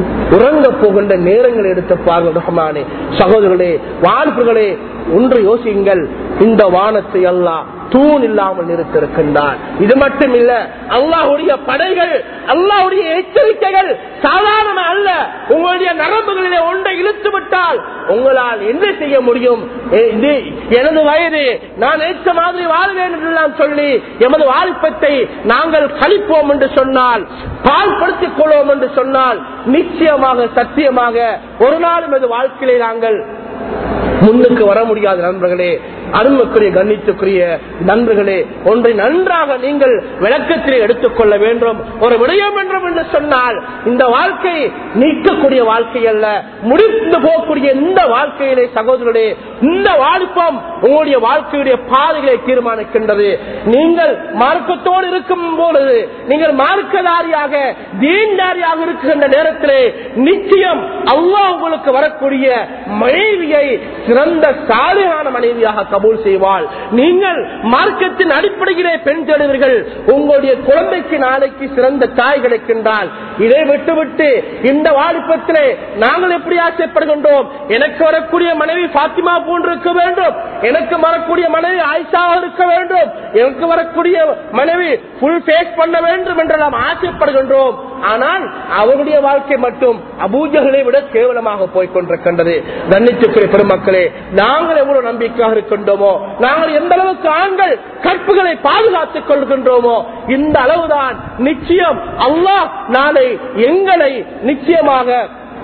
உறங்க போகின்ற நேரங்கள் எடுத்து பாருங்கள் ரஹ்மானே சகோதரர்களே வாலிபர்களே ஒன்று யோசியுங்கள் இந்த வானத்தை எல்லாம் தூண் இல்லாமல் நிறுத்திருக்கின்றான் இது மட்டும் இல்ல அல்லாஹுடைய படைகள் அல்லாஹுடைய எச்சரிக்கைகள் சாதாரண அல்ல உங்களுடைய நரம்புகளிலே ஒன்றை இழுத்து விட்டால் உங்களால் என்ன செய்ய முடியும் ஏ, இது எனது வயது நான் ஏற்ற மாதிரி வாழ்வேன் என்றெல்லாம் சொல்லி எமது வாலிப்பத்தை நாங்கள் கழிப்போம் என்று சொன்னால் பால்படுத்திக் கொள்வோம் என்று சொன்னால் நிச்சயமாக சத்தியமாக ஒரு நாளும் எது வாழ்க்கையிலே நாங்கள் முன்னுக்கு வர முடியாது நண்பர்களே அருமைக்குரிய கண்ணித்துக்குரிய நண்பர்களே ஒன்றை நன்றாக நீங்கள் விளக்கத்திலே எடுத்துக்கொள்ள வேண்டும் ஒரு விடயம் என்றும் என்று சொன்னால் இந்த வாழ்க்கை நீக்கக்கூடிய வாழ்க்கை அல்ல முடிந்து போகக்கூடிய இந்த வாழ்க்கையிலே சகோதரர்களே இந்த வாழ்ப்பம் உங்களுடைய வாழ்க்கையுடைய பாதைகளை தீர்மானிக்கின்றது நீங்கள் மார்க்கத்தோடு இருக்கும் பொழுது நீங்கள் மார்க்கதாரியாக தீண்டாரியாக இருக்கின்ற நேரத்திலே நிச்சயம் அல்லாஹ் உங்களுக்கு வரக்கூடிய மனைவியை சிறந்த சாலையான மனைவியாக கபூல் செய்வாள் நீங்கள் மார்க்கத்தின் அடிப்படையிலே பெண் தேடுவீர்கள் உங்களுடைய குழந்தைக்கு நாளைக்கு சிறந்த தாய் கிடைக்கின்றால் இதை விட்டுவிட்டு இந்த வாலிபத்திலே நாங்கள் எப்படி ஆசைப்படுகின்றோம் எனக்கு வரக்கூடிய மனைவி பாத்திமா போன்று இருக்க வேண்டும் எனக்கு வரக்கூடிய மனைவி ஆயிஷாக இருக்க வேண்டும் எனக்கு வரக்கூடிய மனைவி புல் ஃபேஸ் பண்ண வேண்டும் என்று நாம் ஆசைப்படுகின்றோம் ஆனால் அவருடைய வாழ்க்கை மட்டும் அபூஜகளை விட கேவலமாக போய் கொண்டிருக்கின்றது கண்ணிச்சுக்குரிய பெருமக்களே நாங்கள் எவ்வளவு நம்பிக்கையாக இருக்கின்றோமோ நாங்கள் எந்த அளவுக்கு ஆண்கள் கற்புகளை பாதுகாத்துக் கொள்கின்றோமோ இந்த அளவுதான் நிச்சயம் அல்லாஹ் நாளை எங்களை நிச்சயமாக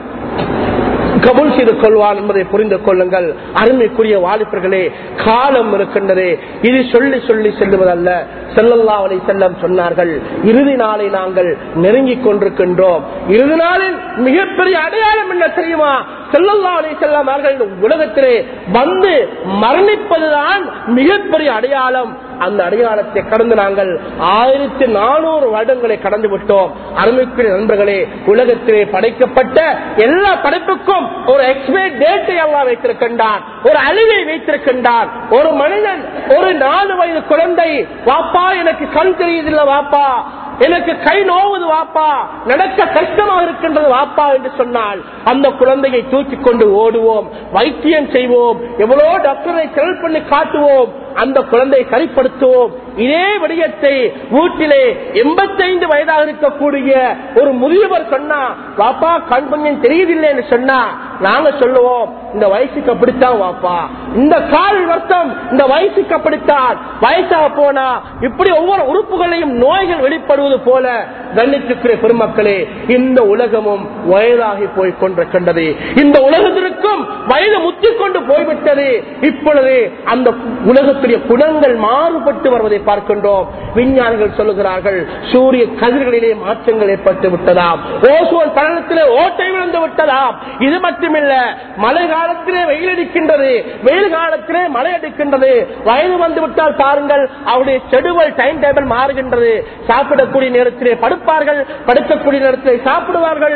கபூல் செய்து கொள்வான் என்பதை புரிந்து கொள்ளுங்கள் அருமைக்குரிய வாலிபர்களே காலம் இருக்கின்றது இது சொல்லி சொல்லி செல்லுவதல்ல செல்லல்லா அலை செல்லம் சொன்னார்கள் இறுதி நாளை நாங்கள் நெருங்கிக் கொண்டிருக்கின்றோம் இறுதி நாளின் மிகப்பெரிய அடையாளம் என்ன தெரியுமா செல்லல்லா அலை செல்லம் அவர்கள் இந்த உலகத்திலே வந்து மரணிப்பதுதான் மிகப்பெரிய அடையாளம் அந்த அடையாளத்தை கடந்து நாங்கள் ஆயிரத்தி நானூறு வருடங்களை கடந்து விட்டோம் அருமைக்குரிய நண்பர்களே உலகத்திலே படைக்கப்பட்ட எல்லா படைப்புக்கும் ஒரு எக்ஸ்பைரி டேட்டை எல்லாம் வைத்திருக்கின்றான் ஒரு அழிவை வைத்திருக்கின்றான் ஒரு மனிதன் ஒரு நாலு வயது குழந்தை வாப்பா எனக்கு கண் தெரியுதில்ல வாப்பா எனக்கு கை நோவுது வாப்பா நடக்க கஷ்டமாக இருக்கின்றது வாப்பா என்று சொன்னால் அந்த குழந்தையை தூக்கி கொண்டு ஓடுவோம் வைத்தியம் செய்வோம் எவ்வளவு டாக்டரை செல் பண்ணி காட்டுவோம் அந்த குழந்தையை சரிப்படுத்துவோம் இதே விடயத்தை வீட்டிலே எண்பத்தைந்து வயதாக இருக்கக்கூடிய ஒரு முதியவர் சொன்னா வாப்பா கண் கொஞ்சம் தெரியுதில்லை என்று சொன்னா நாங்க சொல்லுவோம் இந்த வயசுக்கு அப்படித்தான் வாப்பா இந்த கால் வருத்தம் இந்த வயசுக்கு அப்படித்தான் வயசாக போனா இப்படி ஒவ்வொரு உறுப்புகளையும் நோய்கள் வெளிப்படுவது போல கண்ணிச்சுக்கிற பெருமக்களே இந்த உலகமும் வயதாகி போய் கொண்டிருக்கின்றது இந்த உலகத்திற்கும் வயது முத்திக் கொண்டு போய்விட்டது இப்பொழுது அந்த உலகத்துடைய குணங்கள் மாறுபட்டு வருவதை பார்க்கின்றோம் விஞ்ஞானிகள் சொல்லுகிறார்கள் சூரிய கதிர்களிலே மாற்றங்கள் ஏற்பட்டு விட்டதாம் ஓசோன் பலனத்திலே ஓட்டை விழுந்து விட்டதாம் இது மட்டுமில்ல மழை காலத்திலே வெயில் அடிக்கின்றது வெயில் காலத்திலே மழை அடிக்கின்றது வயது வந்து விட்டால் பாருங்கள் அவருடைய ஷெடுவல் டைம் டேபிள் மாறுகின்றது சாப்பிடக்கூடிய நேரத்திலே படுப்பார்கள் படுக்கக்கூடிய நேரத்திலே சாப்பிடுவார்கள்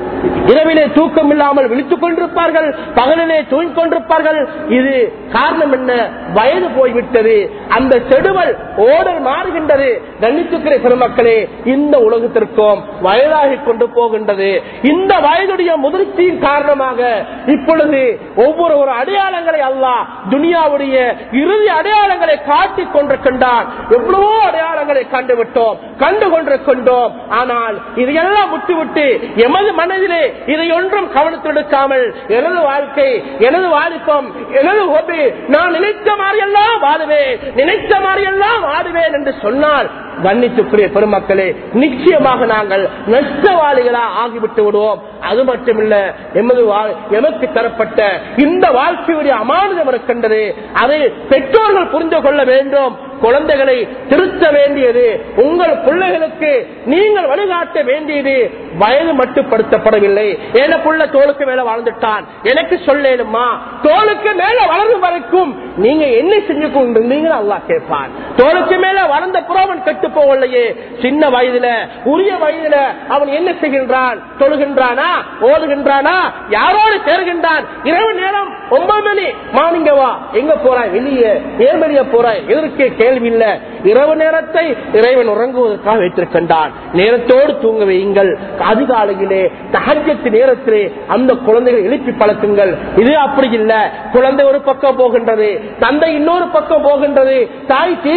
இரவிலே தூக்கம் இல்லாமல் விழித்துக் கொண்டிருப்பார்கள் பகலிலே தூங்கிக் கொண்டிருப்பார்கள் இது காரணம் என்ன வயது போய்விட்டது அந்த செடுவல் ஓடல் மாறுகின்றது கண்ணித்துக்கிற பெருமக்களே இந்த உலகத்திற்கும் வயதாகி கொண்டு போகின்றது இந்த வயதுடைய முதிர்ச்சியின் காரணமாக இப்பொழுது ஒவ்வொரு ஒரு அடையாளங்களை அல்லா துனியாவுடைய இறுதி அடையாளங்களை காட்டிக் கொண்டிருக்கின்றான் எவ்வளவோ அடையாளங்களை கண்டுவிட்டோம் கண்டு கொண்டிருக்கின்றோம் ஆனால் இதையெல்லாம் விட்டுவிட்டு எமது மனதிலே இதை ஒன்றும் கவனத்தெடுக்காமல் எனது வாழ்க்கை எனது வாலிப்பம் எனது ஹோபி நான் நினைத்த மாதிரியெல்லாம் வாடுவேன் நினைத்த மாதிரியெல்லாம் ஆடுவேன் என்று சொன்னால் கண்ணித்துக்குரிய பெருமக்களே நிச்சயமாக நாங்கள் நஷ்டவாளிகளா ஆகிவிட்டு விடுவோம் அது மட்டுமில்ல எமது வா- எமக்கு தரப்பட்ட இந்த வாழ்க்கையுடைய அமானுதம் இருக்கின்றது அதை பெற்றோர்கள் புரிந்து கொள்ள வேண்டும் குழந்தைகளை திருத்த வேண்டியது உங்கள் பிள்ளைகளுக்கு நீங்கள் வழிகாட்ட வேண்டியது வயது மட்டுப்படுத்தப்படவில்லை என புள்ள தோளுக்கு மேல வாழ்ந்துட்டான் எனக்கு சொல்லேனுமா தோளுக்கு மேல வளரும் வரைக்கும் நீங்க என்ன செஞ்சு கொண்டிருந்தீங்க அல்லா கேட்பான் தோளுக்கு மேல வளர்ந்த புறவன் கெட்டு போகலையே சின்ன வயதுல உரிய வயதுல அவன் என்ன செய்கின்றான் தொழுகின்றானா ஓடுகின்றானா யாரோடு சேர்கின்றான் இரவு நேரம் ஒன்பது மணி மார்னிங்க வா எங்க போறாய் வெளியே ஏன் வெளியே போறாய் எதற்கே கேள்வி இல்ல இரவு நேரத்தை இறைவன் உறங்குவதற்காக வைத்திருக்கின்றான் நேரத்தோடு தூங்க வையுங்கள் அதிகாலையிலே தகஜத்து நேரத்திலே அந்த குழந்தைகள் எழுப்பி பழக்குங்கள் இது அப்படி இல்ல குழந்தை ஒரு பக்கம் போகின்றது தந்தை இன்னொரு பக்கம் போகின்றது தாய் டிவி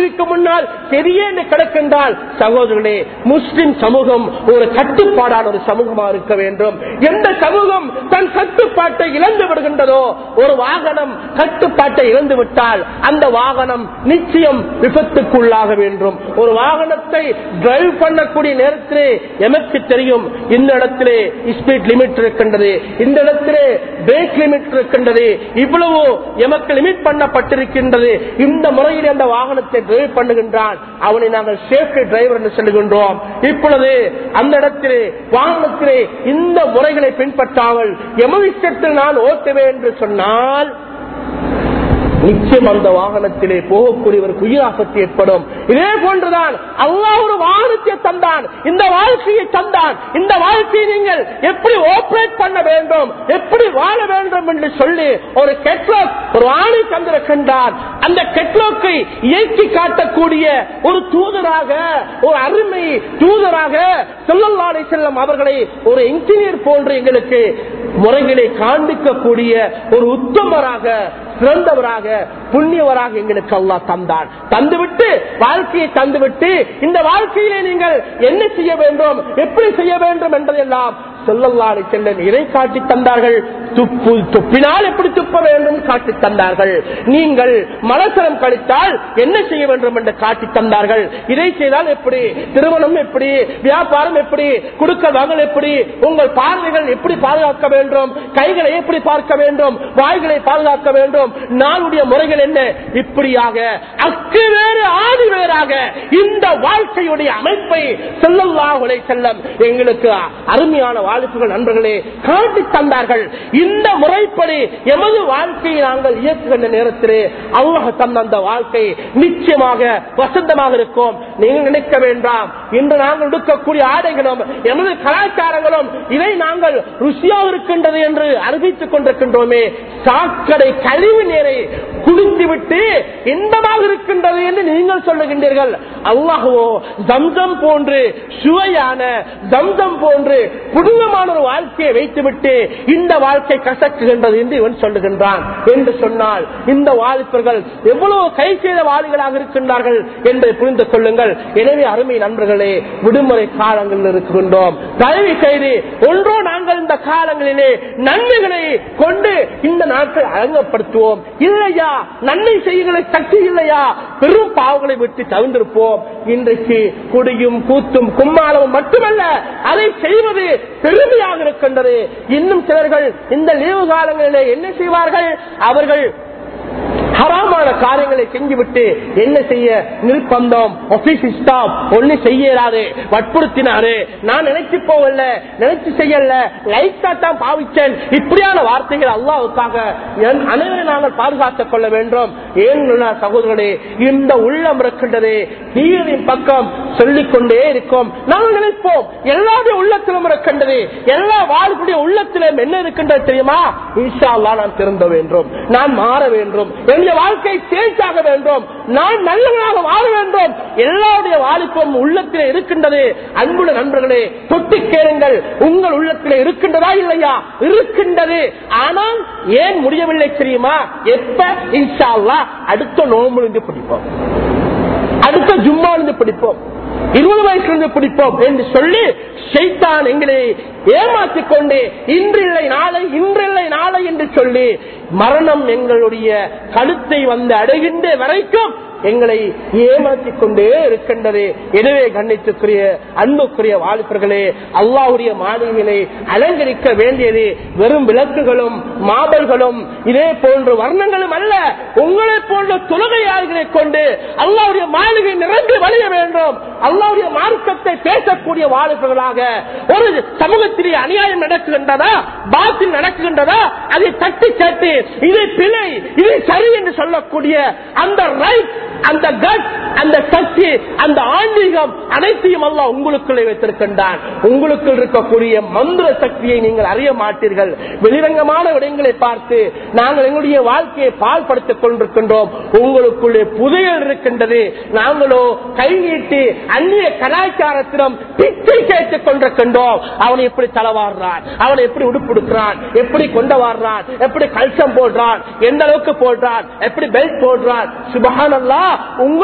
டிவிக்கு முன்னால் பெரிய கிடக்கின்றால் சகோதரர்களே முஸ்லிம் சமூகம் ஒரு கட்டுப்பாடான ஒரு சமூகமா இருக்க வேண்டும் எந்த சமூகம் தன் கட்டுப்பாட்டை இழந்து விடுகின்றதோ ஒரு வாகனம் கட்டுப்பாட்டை இழந்து விட்டால் அந்த வாகனம் நிச்சயம் விபத்துக்குள்ளாக வேண்டும் ஒரு வாகனத்தை டிரைவ் பண்ணக்கூடிய நேரத்திலே எமக்கு தெரியும் இந்த இடத்திலே ஸ்பீட் லிமிட் இருக்கின்றது இந்த இடத்திலே பிரேக் லிமிட் இருக்கின்றது இவ்வளவு எமக்கு லிமிட் பண்ணப்பட்டிருக்கின்றது இந்த முறையில் அந்த வாகனத்தை டிரைவ் பண்ணுகின்றான் அவனை நாங்கள் சேஃப்டி டிரைவர் என்று சொல்லுகின்றோம் இப்பொழுது அந்த இடத்திலே வாகனத்திலே இந்த முறைகளை பின்பற்றாமல் எமவிஷத்தில் நான் ஓட்டுவேன் என்று சொன்னால் நிச்சயம் அந்த வாகனத்திலே போகக்கூடியவருக்கு உயிராபத்து ஏற்படும் இதே போன்றுதான் அல்லாஹ் ஒரு வாகனத்தை தந்தான் இந்த வாழ்க்கையை தந்தான் இந்த வாழ்க்கையை நீங்கள் எப்படி ஆபரேட் பண்ண வேண்டும் எப்படி வாழ வேண்டும் என்று சொல்லி ஒரு கெட்லாக் ஒரு ஆணை தந்திருக்கின்றான் அந்த கெட்லாக்கை இயக்கி காட்டக்கூடிய ஒரு தூதராக ஒரு அருமை தூதராக சொல்லல்லாடை செல்லும் அவர்களை ஒரு இன்ஜினியர் போன்று எங்களுக்கு முறைகளை காண்பிக்கக்கூடிய ஒரு உத்தமராக சிறந்தவராக புண்ணியவராக எங்களுக்கு அல்லாஹ் தந்தான் தந்துவிட்டு வாழ்க்கையை தந்துவிட்டு இந்த வாழ்க்கையிலே நீங்கள் என்ன செய்ய வேண்டும் எப்படி செய்ய வேண்டும் என்பதெல்லாம் சொல்லல்லாடி செல்லும் இதை காட்டி தந்தார்கள் துப்பு துப்பினால் எப்படி துப்ப வேண்டும் காட்டி தந்தார்கள் நீங்கள் மலசரம் கழித்தால் என்ன செய்ய வேண்டும் என்று காட்டி தந்தார்கள் இதை செய்தால் எப்படி திருமணம் எப்படி வியாபாரம் எப்படி கொடுக்க வாங்கல் எப்படி உங்கள் பார்வைகள் எப்படி பாதுகாக்க வேண்டும் கைகளை எப்படி பார்க்க வேண்டும் வாய்களை பாதுகாக்க வேண்டும் நாளுடைய முறைகள் என்ன இப்படியாக அக்கு வேறு ஆதி வேறாக இந்த வாழ்க்கையுடைய அமைப்பை செல்லல்லாஹுலை செல்லம் எங்களுக்கு அருமையான வாலிப்புகள் நண்பர்களே காட்டி தந்தார்கள் இந்த முறைப்படி எமது வாழ்க்கையை நாங்கள் இயக்குகின்ற நேரத்திலே அல்லாஹ் தந்த அந்த வாழ்க்கை நிச்சயமாக வசந்தமாக இருக்கும் நீங்கள் நினைக்க வேண்டாம் இன்று நாங்கள் எடுக்கக்கூடிய ஆடைகளும் எமது கலாச்சாரங்களும் இதை நாங்கள் ருசியாக இருக்கின்றது என்று அறிவித்துக் கொண்டிருக்கின்றோமே சாக்கடை கழிவு நீரை குடித்துவிட்டு இன்பமாக இருக்கின்றது என்று நீங்கள் சொல்லுகின்றீர்கள் அல்லாஹுவோ தம்சம் போன்று சுவையான தம்சம் போன்று புனிதமான ஒரு வாழ்க்கையை வைத்துவிட்டு இந்த வாழ்க்கை கசக்குகின்றது என்று இவன் சொல்லுகின்றான் என்று சொன்னால் இந்த வாலிபர்கள் எவ்வளவு கை செய்த வாலிகளாக இருக்கின்றார்கள் என்று புரிந்து கொள்ளுங்கள் எனவே அருமை நண்பர்களே விடுமுறை காலங்களில் இருக்கின்றோம் தயவு செய்து ஒன்றோ நாங்கள் இந்த காலங்களிலே நன்மைகளை கொண்டு இந்த நாட்டை அழங்கப்படுத்துவோம் இல்லையா நன்மை செய்கிற சக்தி இல்லையா பெரும் பாவங்களை விட்டு தவிர்ந்திருப்போம் இன்றைக்கு குடியும் கூத்தும் கும்மாளமும் மட்டுமல்ல அதை செய்வது பெருமையாக இருக்கின்றது இன்னும் சிலர்கள் இந்த லீவு காலங்களிலே என்ன செய்வார்கள் அவர்கள் ஹராமான காரியங்களை செஞ்சுவிட்டு என்ன செய்ய நிர்பந்தம் ஆபீஸ் ஸ்டாப் ஒண்ணு செய்யறாரு வற்புறுத்தினாரு நான் நினைச்சு போகல நினைச்சு செய்யல லைட்டா தான் பாவிச்சேன் இப்படியான வார்த்தைகள் அல்லாவுக்காக என் அனைவரை நாங்கள் பாதுகாத்துக் கொள்ள வேண்டும் ஏன் சகோதரர்களே இந்த உள்ளம் இருக்கின்றது தீரின் பக்கம் சொல்லிக் கொண்டே இருக்கும் நாங்கள் நினைப்போம் எல்லாருடைய உள்ளத்திலும் இருக்கின்றது எல்லா வாழ்வுடைய உள்ளத்திலும் என்ன இருக்கின்றது தெரியுமா இன்ஷா அல்லா நான் திருந்த வேண்டும் நான் மாற வேண்டும் என்னுடைய வாழ்க்கை சேஞ்சாக வேண்டும் நான் நல்லவனாக வாழ வேண்டும் எல்லாருடைய வாலிப்பம் உள்ளத்தில் இருக்கின்றது அன்புள்ள நண்பர்களே தொட்டு கேளுங்கள் உங்கள் உள்ளத்தில் இருக்கின்றதா இல்லையா இருக்கின்றது ஆனால் ஏன் முடியவில்லை தெரியுமா எப்ப இன்ஷா அல்லா அடுத்த நோம்பிலிருந்து பிடிப்போம் அடுத்த ஜும்மாலிருந்து பிடிப்போம் இருபது வயசுலிருந்து பிடிப்போம் என்று சொல்லி ஷைத்தான் எங்களை ஏமாற்றிக் கொண்டு இன்றில்லை நாளை இன்றில்லை நாளை என்று சொல்லி மரணம் எங்களுடைய கழுத்தை வந்து அடைகின்ற வரைக்கும் எங்களை ஏமாற்றிக் கொண்டே இருக்கின்றது எனவே கண்ணித்துக்குரிய அன்புக்குரிய வாலிபர்களே அல்லாவுடைய மாளிகைகளை அலங்கரிக்க வேண்டியது வெறும் விளக்குகளும் மாபல்களும் இதே போன்ற வர்ணங்களும் அல்ல உங்களை போன்ற தொழுகையாளர்களை கொண்டு அல்லாவுடைய மாளிகை நிரம்பி வழிய வேண்டும் அல்லாவுடைய மார்க்கத்தை பேசக்கூடிய வாலிபர்களாக ஒரு சமூகத்திலே அநியாயம் நடக்குகின்றதா பாத்தில் நடக்குகின்றதா அதை தட்டி கேட்டு இது பிழை இது சரி என்று சொல்லக்கூடிய அந்த ரைட் அந்த கட் அந்த சக்தி அந்த ஆன்மீகம் அனைத்தையும் அல்ல உங்களுக்குள்ளே வைத்திருக்கின்றான் உங்களுக்குள் இருக்கக்கூடிய மந்திர சக்தியை நீங்கள் அறிய மாட்டீர்கள் வெளிரங்கமான விடயங்களை பார்த்து நாங்கள் எங்களுடைய வாழ்க்கையை பால்படுத்திக் கொண்டிருக்கின்றோம் உங்களுக்குள்ளே புதையல் இருக்கின்றது நாங்களோ கை நீட்டி அந்நிய கலாச்சாரத்திடம் பிச்சை கேட்டுக் கொண்டிருக்கின்றோம் அவன் எப்படி தளவாடுறான் அவன் எப்படி உடுப்புடுக்கிறான் எப்படி கொண்டு வாடுறான் எப்படி கல்சம் போடுறான் எந்த அளவுக்கு போடுறான் எப்படி பெல்ட் போடுறான் சுபகானல்லா உங்களுக்குள்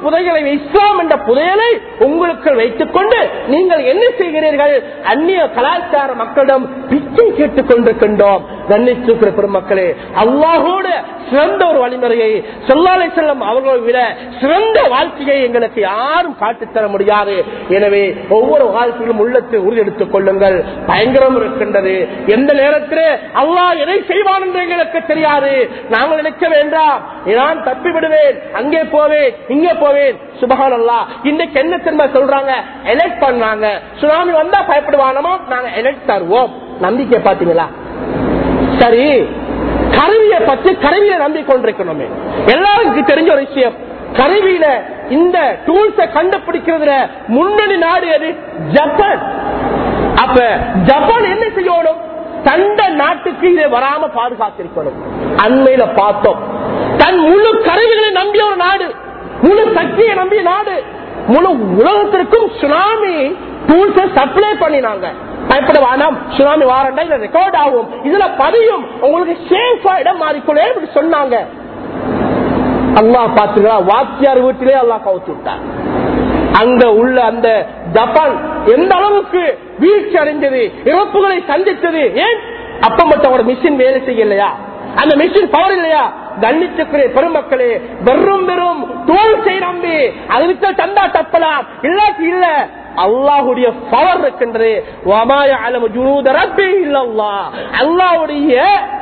புதையலை இஸ்லாம் என்ற புதையலை உங்களுக்கு வைத்துக் கொண்டு நீங்கள் என்ன செய்கிறீர்கள் அந்நிய கலாச்சார மக்களிடம் பிச்சை கேட்டுக் கொண்டிருக்கின்றோம் கண்ணிச்சுக்கிற பெருமக்களே அல்லாஹோடு சிறந்த ஒரு வழிமுறையை சொல்லாலை செல்லும் அவர்களை விட சிறந்த வாழ்க்கையை எங்களுக்கு யாரும் காட்டித்தர முடியாது எனவே ஒவ்வொரு வாழ்க்கையிலும் உள்ளத்தை உறுதியெடுத்துக் கொள்ளுங்கள் பயங்கரம் இருக்கின்றது எந்த நேரத்திலே அல்லாஹ் எதை செய்வான் என்று எங்களுக்கு தெரியாது நாங்கள் நினைக்க வேண்டாம் நான் தப்பி விடுவேன் அங்கே போவேன் இங்கே போவேன் சுபகான் அல்லா இன்னைக்கு என்ன திரும்ப சொல்றாங்க எலெக்ட் பண்றாங்க சுனாமி வந்தா பயப்படுவானமோ நாங்க எலெக்ட் தருவோம் நம்பிக்கை பாத்தீங்களா சரி கருவியை பற்றி கருவியை நம்பி கொண்டிருக்கணுமே எல்லாருக்கும் தெரிஞ்ச ஒரு விஷயம் கருவியில இந்த டூல்ஸ கண்டுபிடிக்கிறதுல முன்னணி நாடு எது ஜப்பான் அப்ப ஜப்பான் என்ன செய்யணும் தண்ட நாட்டுக்கு இதை வராம பாதுகாத்திருக்கணும் அண்மையில பார்த்தோம் தன் முழு கருவிகளை நம்பிய ஒரு நாடு முழு சக்தியை நம்பிய நாடு முழு உலகத்திற்கும் சுனாமி டூல்ஸ சப்ளை பண்ணினாங்க பயப்பட வேணாம் சுனாமி வாரண்டா இதுல ரெக்கார்ட் ஆகும் இதுல பதியும் உங்களுக்கு சேஃபா இடம் மாறிக்கொள்ளே இப்படி சொன்னாங்க அல்லாஹ் பாத்துங்களா வாத்தியார் வீட்டிலே அல்லாஹ் கவுத்து விட்டார் அங்க உள்ள அந்த ஜப்பான் எந்த அளவுக்கு வீழ்ச்சி அடைந்தது இறப்புகளை சந்தித்தது ஏன் அப்ப மட்டும் அவரோட மிஷின் வேலை செய்யலையா அந்த மிஷின் பவர் இல்லையா கண்ணிச்சுக்குரிய பெருமக்களே வெறும் வெறும் தோல் செய் நம்பி அதுக்கு தந்தா தப்பலாம் இல்லாட்டி இல்ல அல்லாஹுடைய பவர் இருக்கின்றது அல்லாவுடைய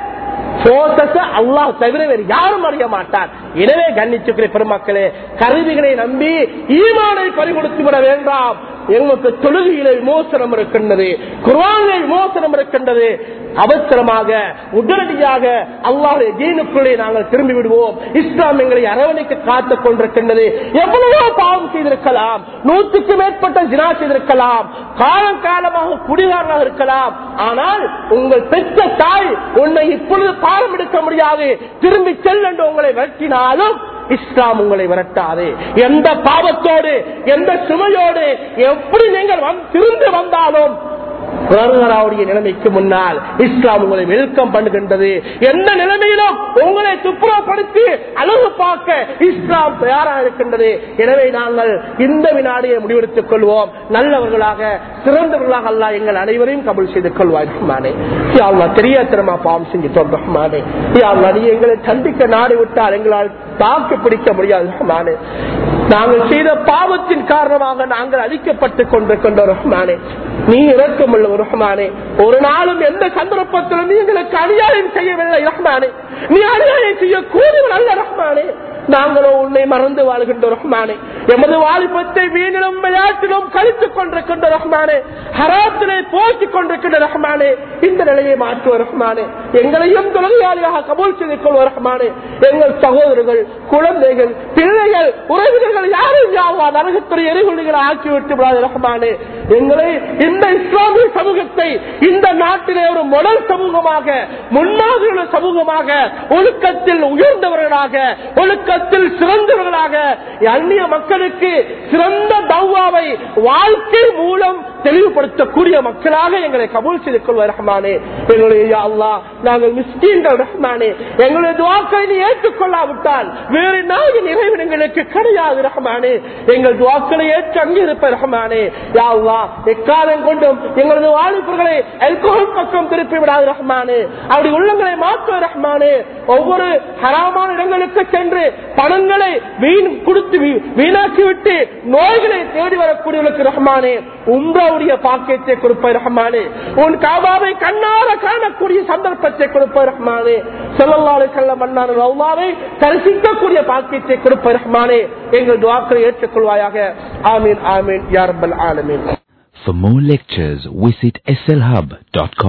அல்லாஹ் தவிர வேறு யாரும் அறிய மாட்டார் எனவே கண்ணிச்சுக்கிற பெருமக்களே கருவிகளை நம்பி ஈமானை பறிகொடுத்து விட வேண்டாம் எங்களுக்கு தொழுகையில விமோசனம் இருக்கின்றது குர்வானில விமோசனம் இருக்கின்றது அவசரமாக உடனடியாக அல்லாஹுடைய ஜீனுக்குள்ளே நாங்கள் திரும்பி விடுவோம் இஸ்லாம் எங்களை அரவணைக்கு காத்துக் கொண்டிருக்கின்றது எவ்வளவோ பாவம் செய்திருக்கலாம் நூற்றுக்கு மேற்பட்ட ஜினா செய்திருக்கலாம் காலம் காலமாக குடிகாரனாக இருக்கலாம் ஆனால் உங்கள் பெற்ற தாய் உன்னை இப்பொழுது பாடம் எடுக்க முடியாது திரும்பி செல் என்று உங்களை விரட்டினாலும் இஸ்லாம் உங்களை விரட்டாது எந்த பாவத்தோடு எந்த சுமையோடு எப்படி நீங்கள் திருந்து வந்தாலும் வருகிறாவுடைய நிலைமைக்கு முன்னால் இஸ்லாம் உங்களை வெல்கம் பண்ணுகின்றது எந்த நிலைமையிலும் உங்களை துப்புரப்படுத்தி அழகு பார்க்க இஸ்லாம் தயாராக இருக்கின்றது எனவே நாங்கள் இந்த வினாடியை முடிவெடுத்துக் கொள்வோம் நல்லவர்களாக சிறந்தவர்களாக அல்ல எங்கள் அனைவரையும் கபல் செய்து கொள்வாய் ரஹ்மானே யாழ்லா தெரியாத்திரமா பாவம் செஞ்சுட்டோம் ரஹ்மானே யாழ்லா நீ எங்களை சந்திக்க நாடு விட்டால் எங்களால் தாக்கு பிடிக்க முடியாது ரஹ்மானே நாங்கள் செய்த பாவத்தின் காரணமாக நாங்கள் அழிக்கப்பட்டுக் கொண்டிருக்கின்ற ரஹ்மானே நீ இறக்கமுள்ள ரஹ்மானே ஒரு நாளும் எந்த சந்தர்ப்பத்திலும் நீ எங்களுக்கு அநியாயம் செய்யவில்லை ரஹ்மானே நீ அநியாயம் செய்ய கூறியவர் அல்ல ரஹ்மானே நாங்களோ உன்னை மறந்து வாழ்கின்ற ரஹ்மானே எமது வாலிபத்தை வீணிலும் விளையாட்டிலும் கழித்துக் கொண்டிருக்கின்ற ரஹ்மானே ஹராத்தினை போக்கிக் கொண்டிருக்கின்ற ரஹ்மானே இந்த நிலையை மாற்றுவ ரஹ்மானே எங்களையும் தொழிலாளியாக கபூல் செய்து கொள்வ ரஹ்மானே எங்கள் சகோதரர்கள் குழந்தைகள் பிள்ளைகள் உறவினர்கள் யாரும் யாவா நரகத்துறை எரிகுழிகளை ஆக்கிவிட்டு விடாது ரஹ்மானே எங்களை இந்த இஸ்லாமிய சமூகத்தை இந்த நாட்டிலே ஒரு முதல் சமூகமாக முன்னாடி சமூகமாக ஒழுக்கத்தில் உயர்ந்தவர்களாக ஒழுக்கத்தில் சிறந்தவர்களாக அந்நிய மக்களுக்கு சிறந்த தௌவாவை வாழ்க்கை மூலம் தெளிவுபடுத்தக்கூடிய மக்களாக எங்களை கபூல் செய்து கொள்வார் ரஹ்மானே எங்களுடைய அல்லா நாங்கள் மிஸ்கீன்கள் ரஹ்மானே எங்களுடைய துவாக்களை நீ ஏற்றுக்கொள்ளாவிட்டால் வேறு நாளின் இறைவன் எங்களுக்கு கிடையாது ரஹ்மானே எங்கள் துவாக்களை ஏற்று அங்கே இருப்ப ரஹ்மானே யா அல்லா எக்காலம் கொண்டும் எங்களது வாலிபர்களை அல்கோஹல் பக்கம் திருப்பி விடாது ரஹ்மானே அப்படி உள்ளங்களை மாற்ற ரஹ்மானே ஒவ்வொரு ஹராமான இடங்களுக்கு சென்று பணங்களை வீண் கொடுத்து வீணாக்கி விட்டு நோய்களை தேடி வரக்கூடியவர்களுக்கு ரஹ்மானே உங்களுடைய பாக்கியத்தை கொடுப்பாய் ரஹ்மானே உன் காபாவை கண்ணார காணக்கூடிய சந்தர்ப்பத்தை கொடுப்பாய் ரஹ்மானே செல்லல்லாறு செல்ல மன்னார் ரவுமாவை தரிசிக்கக்கூடிய பாக்கியத்தை கொடுப்பாய் ரஹ்மானே எங்கள் துவாக்களை ஏற்றுக்கொள்வாயாக ஆமீன் ஆமீன் யாரபல் ஆலமீன் For more lectures, visit slhub.com.